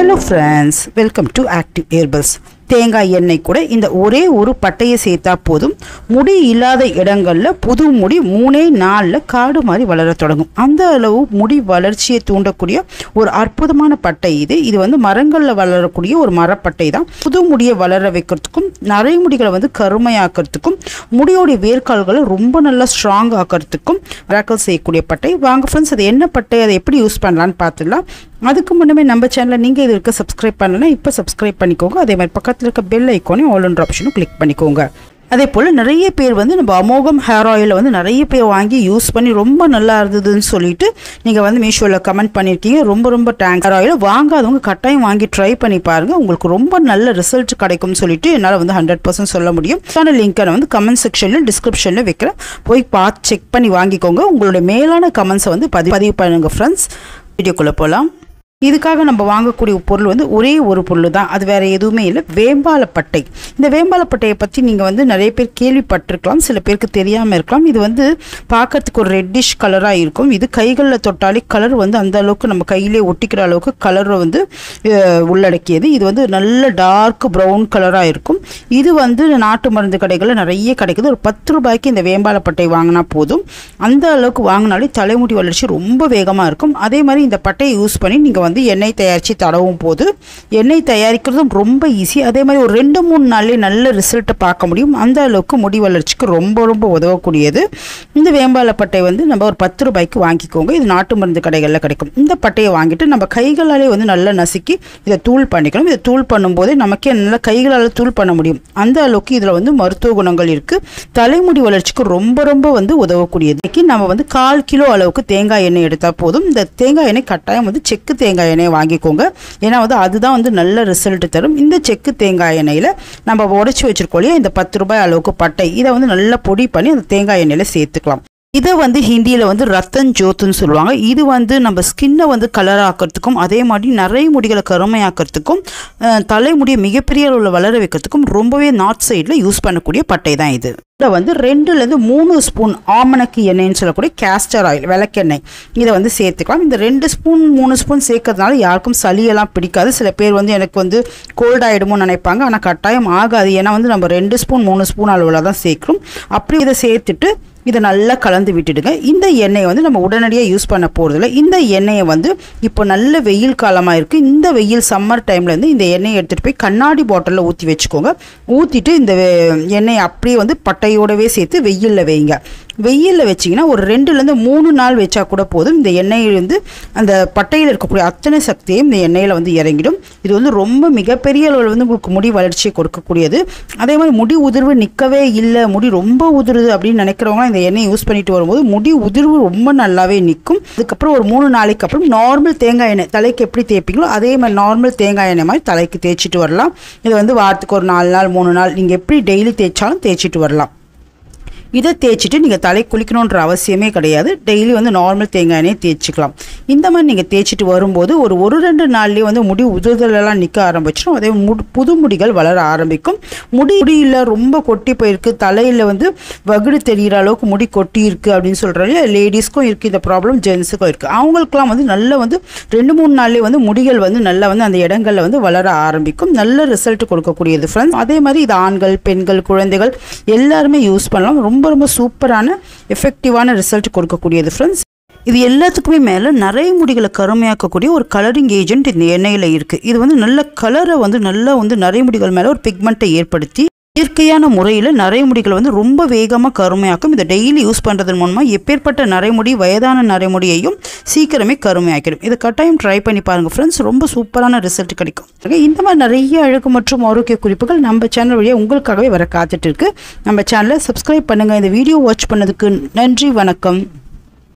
hello friends welcome to active herbals தேங்காய் எண்ணெய் கூட இந்த ஒரே ஒரு பட்டையை சேர்த்தா போதும் முடி இல்லாத இடங்களில் புது முடி மூணே நாளில் காடு மாதிரி வளர தொடங்கும் அந்த அளவு முடி வளர்ச்சியை தூண்டக்கூடிய ஒரு அற்புதமான பட்டை இது இது வந்து மரங்களில் வளரக்கூடிய ஒரு மரப்பட்டை தான் புது முடியை வளர வைக்கிறதுக்கும் நிறைய முடிகளை வந்து கருமையாக்கிறதுக்கும் முடியோடைய வேர்க்கால்களை ரொம்ப நல்லா ஸ்ட்ராங் ஆக்கிறதுக்கும் ரேக்கல் செய்யக்கூடிய பட்டை வாங்க ஃப்ரெண்ட்ஸ் அது என்ன பட்டை அதை எப்படி யூஸ் பண்ணலான்னு பார்த்துடலாம் அதுக்கு முன்னமே நம்ம சேனலில் நீங்கள் இது இருக்க சப்ஸ்கிரைப் பண்ணலாம் இப்போ சப்ஸ்கிரைப் பண்ணிக்கோங்க அதே மாதிரி பக்கத்தில் இருக்க பெல் ஐக்கானையும் ஆல் ஒன்ற ஆப்ஷனும் கிளிக் பண்ணிக்கோங்க அதே போல் நிறைய பேர் வந்து நம்ம அமோகம் ஹேர் ஆயிலை வந்து நிறைய பேர் வாங்கி யூஸ் பண்ணி ரொம்ப நல்லா இருந்ததுன்னு சொல்லிட்டு நீங்கள் வந்து மீஷோவில் கமெண்ட் பண்ணியிருக்கீங்க ரொம்ப ரொம்ப டேங்க் ஹேர் ஆயில் வாங்காதவங்க கட்டாயம் வாங்கி ட்ரை பண்ணி பாருங்கள் உங்களுக்கு ரொம்ப நல்ல ரிசல்ட் கிடைக்கும்னு சொல்லிட்டு என்னால் வந்து ஹண்ட்ரட் பர்சன்ட் சொல்ல முடியும் அந்த லிங்க்கை நான் வந்து கமெண்ட் செக்ஷனில் டிஸ்கிரிப்ஷனில் வைக்கிறேன் போய் பார்த்து செக் பண்ணி வாங்கிக்கோங்க உங்களுடைய மேலான கமெண்ட்ஸை வந்து பதிவு பதிவு பண்ணுங்கள் ஃப்ரெண்ட்ஸ் வீடியோக்குள்ளே போகலாம் இதுக்காக நம்ம வாங்கக்கூடிய பொருள் வந்து ஒரே ஒரு பொருள் தான் அது வேறு எதுவுமே இல்லை வேம்பாலப்பட்டை இந்த வேம்பாலப்பட்டையை பற்றி நீங்கள் வந்து நிறைய பேர் கேள்விப்பட்டிருக்கலாம் சில பேருக்கு தெரியாமல் இருக்கலாம் இது வந்து பார்க்கறதுக்கு ஒரு ரெட்டிஷ் கலராக இருக்கும் இது கைகளில் தொட்டாலே கலர் வந்து அந்த அளவுக்கு நம்ம கையிலே ஒட்டிக்கிற அளவுக்கு கலரை வந்து அஹ், உள்ளடக்கியது இது வந்து நல்ல டார்க் ப்ரௌன் கலராக இருக்கும் இது வந்து நாட்டு மருந்து கடைகளில் நிறைய கிடைக்குது ஒரு பத்து ரூபாய்க்கு இந்த வேம்பாலப்பட்டை வாங்கினா போதும் அந்த அளவுக்கு வாங்கினாலே தலைமுடி வளர்ச்சி ரொம்ப வேகமாக இருக்கும் அதே மாதிரி இந்த பட்டையை யூஸ் பண்ணி நீங்கள் வந்து எண்ணெய் தயாரித்து தடவும் போது எண்ணெய் தயாரிக்கிறதும் ரொம்ப ஈஸி அதே மாதிரி ஒரு ரெண்டு மூணு நாள்லேயே நல்ல ரிசல்ட்டை பார்க்க முடியும் அந்த அளவுக்கு முடி வளர்ச்சிக்கு ரொம்ப ரொம்ப உதவக்கூடியது இந்த வேம்பால பட்டை வந்து நம்ம ஒரு பத்து ரூபாய்க்கு வாங்கிக்கோங்க இது நாட்டு மருந்து கடைகளில் கிடைக்கும் இந்த பட்டையை வாங்கிட்டு நம்ம கைகளாலே வந்து நல்லா நசுக்கி இதை தூள் பண்ணிக்கணும் இதை தூள் பண்ணும்போதே நமக்கே நல்லா கைகளால் தூள் பண்ண முடியும் அந்த அளவுக்கு இதில் வந்து மருத்துவ குணங்கள் இருக்குது தலைமுடி வளர்ச்சிக்கு ரொம்ப ரொம்ப வந்து உதவக்கூடியது இன்னைக்கு நம்ம வந்து கால் கிலோ அளவுக்கு தேங்காய் எண்ணெய் எடுத்தால் போதும் இந்த தேங்காய் எண்ணெய் கட்டாயம் வந்து செக்கு தேங்காய் எண்ணெயை வாங்கிக்கோங்க ஏன்னா வந்து அதுதான் வந்து நல்ல ரிசல்ட் தரும் இந்த செக்கு தேங்காய் எண்ணெயில் நம்ம உடச்சி வச்சிருக்கோம் இல்லையா இந்த பத்து ரூபாய் அளவுக்கு பட்டை இதை வந்து நல்லா பொடி பண்ணி அந்த தேங்காய் எண்ணெயில் சேர்த்துக்கலாம் இதை வந்து ஹிந்தியில் வந்து ரத்தன் ஜோத்துன்னு சொல்லுவாங்க இது வந்து நம்ம ஸ்கின்னை வந்து கலர் ஆக்கிறதுக்கும் அதே மாதிரி நிறைய முடிகளை கருமையாக்கிறதுக்கும் அஹ், தலைமுடியை மிகப்பெரிய அளவில் வளர வைக்கிறதுக்கும் ரொம்பவே நார்த் சைடில் யூஸ் பண்ணக்கூடிய பட்டை தான் இது இதில் வந்து ரெண்டுலேருந்து மூணு ஸ்பூன் ஆமணக்கு எண்ணெய்னு சொல்லக்கூடிய கேஸ்டர் ஆயில் விளக்கெண்ணெய் இதை வந்து சேர்த்துக்கலாம் இந்த ரெண்டு ஸ்பூன் மூணு ஸ்பூன் சேர்க்கறதுனால யாருக்கும் சளியெல்லாம் பிடிக்காது சில பேர் வந்து எனக்கு வந்து கோல்ட் ஆகிடுமோன்னு நினைப்பாங்க ஆனால் கட்டாயம் ஆகாது ஏன்னா வந்து நம்ம ரெண்டு ஸ்பூன் மூணு ஸ்பூன் அளவில் தான் சேர்க்குறோம் அப்படி இதை சேர்த்துட்டு இதை நல்லா கலந்து விட்டுடுங்க இந்த எண்ணெயை வந்து நம்ம உடனடியாக யூஸ் பண்ண போகிறதில்ல இந்த எண்ணெயை வந்து இப்போ நல்ல வெயில் காலமாக இருக்குது இந்த வெயில் சம்மர் டைமில் வந்து இந்த எண்ணெயை எடுத்துகிட்டு போய் கண்ணாடி பாட்டிலில் ஊற்றி வச்சுக்கோங்க ஊற்றிட்டு இந்த வெ- எண்ணெயை அப்படியே வந்து பட்டையோடவே சேர்த்து வெயிலில் வைங்க வெயிலில் வச்சிங்கன்னா ஒரு ரெண்டுலேருந்து மூணு நாள் வச்சா கூட போதும் இந்த எண்ணெயில் வந்து அந்த பட்டையில் இருக்கக்கூடிய அத்தனை சக்தியும் இந்த எண்ணெயில் வந்து இறங்கிடும் இது வந்து ரொம்ப மிகப்பெரிய அளவில் வந்து உங்களுக்கு முடி வளர்ச்சியை கொடுக்கக்கூடியது அதே மாதிரி முடி உதிர்வு நிற்கவே இல்லை முடி ரொம்ப உதிருது அப்படின்னு நினைக்கிறவங்க இந்த எண்ணெய் யூஸ் பண்ணிட்டு வரும்போது முடி உதிர்வு ரொம்ப நல்லாவே நிற்கும் அதுக்கப்புறம் ஒரு மூணு நாளைக்கு அப்புறம் நார்மல் தேங்காய் எண்ணெய் தலைக்கு எப்படி தேய்ப்பீங்களோ அதே மாதிரி நார்மல் தேங்காய் எண்ணெய் மாதிரி தலைக்கு தேய்ச்சிட்டு வரலாம் இது வந்து வாரத்துக்கு ஒரு நாலு நாள் மூணு நாள் நீங்கள் எப்படி டெய்லி தேய்ச்சாலும் தேய்ச்சிட்டு வரலாம் இதை தேய்ச்சிட்டு நீங்கள் தலை குளிக்கணுன்ற அவசியமே கிடையாது டெய்லி வந்து நார்மல் தேங்காய் எண்ணெய் தேய்ச்சிக்கலாம் இந்த மாதிரி நீங்கள் தேய்ச்சிட்டு வரும்போது ஒரு ஒரு ரெண்டு நாள்லேயே வந்து முடி உதிர்தலெல்லாம் நிற்க ஆரம்பிச்சிடும் அதே முடி புது முடிகள் வளர ஆரம்பிக்கும் முடி முடியில் ரொம்ப கொட்டி போயிருக்கு தலையில் வந்து வகுடு தெரிகிற அளவுக்கு முடி கொட்டி இருக்குது அப்படின்னு சொல்கிறாங்க லேடிஸ்க்கும் இருக்குது இந்த ப்ராப்ளம் ஜென்ஸுக்கும் இருக்குது அவங்களுக்குலாம் வந்து நல்ல வந்து ரெண்டு மூணு நாள்லேயே வந்து முடிகள் வந்து நல்லா வந்து அந்த இடங்களில் வந்து வளர ஆரம்பிக்கும் நல்ல ரிசல்ட் கொடுக்கக்கூடியது ஃப்ரெண்ட்ஸ் அதே மாதிரி இது ஆண்கள் பெண்கள் குழந்தைகள் எல்லாருமே யூஸ் பண்ணலாம் ரொம்ப ரொம்ப சூப்பரான எஃபெக்டிவான ரிசல்ட் கொடுக்கக்கூடியது ஃப்ரெண்ட்ஸ் இது எல்லாத்துக்குமே மேலே நிறைய முடிகளை கருமையாக்கக்கூடிய ஒரு கலரிங் ஏஜென்ட் இந்த எண்ணெயில் இருக்குது இது வந்து நல்ல கலரை வந்து நல்லா வந்து நிறைய முடிகள் மேலே ஒரு பிக்மெண்ட்டை ஏற்படுத்தி இயற்கையான முறையில் நரைமுடிகளை வந்து ரொம்ப வேகமாக கருமையாக்கும் இதை டெய்லி யூஸ் பண்ணுறதன் மூலமாக எப்பேற்பட்ட நரைமுடி வயதான நரைமுடியையும் சீக்கிரமே கருமையாக்கிடும் இதை கட்டாயம் ட்ரை பண்ணி பாருங்கள் ஃப்ரெண்ட்ஸ் ரொம்ப சூப்பரான ரிசல்ட் கிடைக்கும் இந்த மாதிரி நிறைய அழகு மற்றும் ஆரோக்கிய குறிப்புகள் நம்ம சேனல் வழியாக உங்களுக்காகவே வர காத்துட்டு இருக்கு நம்ம சேனலை சப்ஸ்கிரைப் பண்ணுங்கள் இந்த வீடியோ வாட்ச் பண்ணதுக்கு நன்றி வணக்கம்